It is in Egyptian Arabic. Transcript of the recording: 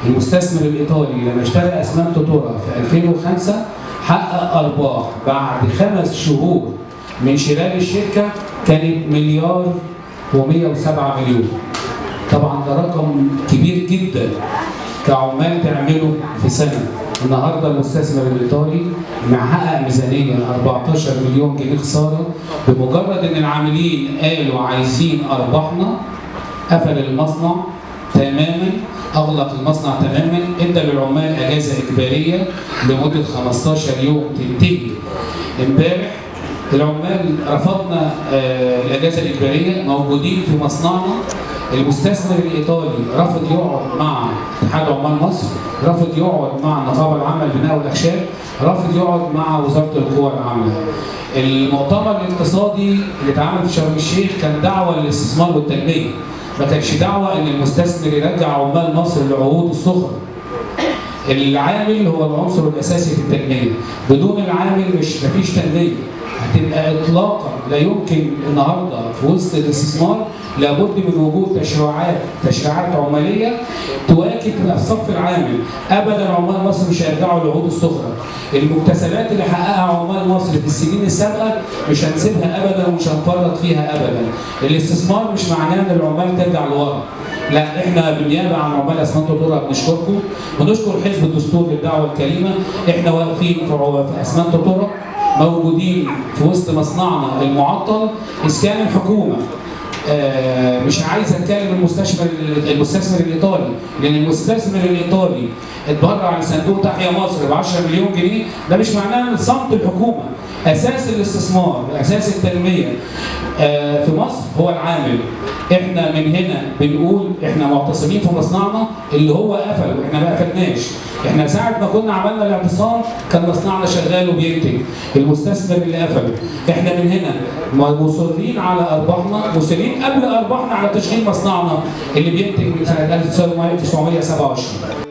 المستثمر الايطالي لما اشترى اسمنت تورا في 2005 حقق ارباح بعد خمس شهور من شراء الشركه كانت مليار و107 مليون طبعا ده رقم كبير جدا كعمال تعمله في سنه النهارده المستثمر الايطالي محقق ميزانيه 14 مليون جنيه خساره بمجرد ان العاملين قالوا عايزين ارباحنا قفل المصنع تماما اغلق المصنع تماما ادى للعمال اجازه اجباريه لمده 15 يوم تنتهي امبارح العمال رفضنا آه، الاجازه الاجباريه موجودين في مصنعنا المستثمر الايطالي رفض يقعد مع اتحاد عمال مصر رفض يقعد مع النقابه العامه للبناء والاخشاب رفض يقعد مع وزاره القوى العامله المؤتمر الاقتصادي اللي اتعمل في شرم الشيخ كان دعوه للاستثمار والتنميه ما كانش دعوه ان المستثمر يرجع عمال مصر لعهود الصخر العامل هو العنصر الاساسي في التنميه بدون العامل مش مفيش تنميه هتبقى اطلاقا لا يمكن النهارده في وسط الاستثمار لابد من وجود تشريعات تشريعات عماليه تواكب في صف العامل ابدا عمال مصر مش هيرجعوا لعهود الصخره المكتسبات اللي حققها عمال مصر في السنين السابقه مش هنسيبها ابدا ومش هنفرط فيها ابدا الاستثمار مش معناه ان العمال ترجع لورا لا احنا بالنيابه عن عمال اسمنت طرق بنشكركم ونشكر حزب الدستور للدعوه الكريمه احنا واقفين في عو- في اسمنت طرق موجودين في وسط مصنعنا المعطل اذ كان الحكومه آه، مش عايز اتكلم المستثمر المستثمر الايطالي لان المستثمر الايطالي اتبرع لصندوق تحيا مصر ب 10 مليون جنيه ده مش معناه ان صمت الحكومه اساس الاستثمار اساس التنميه آه، في مصر هو العامل احنا من هنا بنقول احنا معتصمين في مصنعنا اللي هو قفل واحنا ما قفلناش احنا ساعه ما كنا عملنا الاعتصام كان مصنعنا شغال وبينتج المستثمر اللي قفل احنا من هنا مصرين على ارباحنا مصرين قبل ارباحنا على تشغيل مصنعنا اللي بينتج من سنه 1927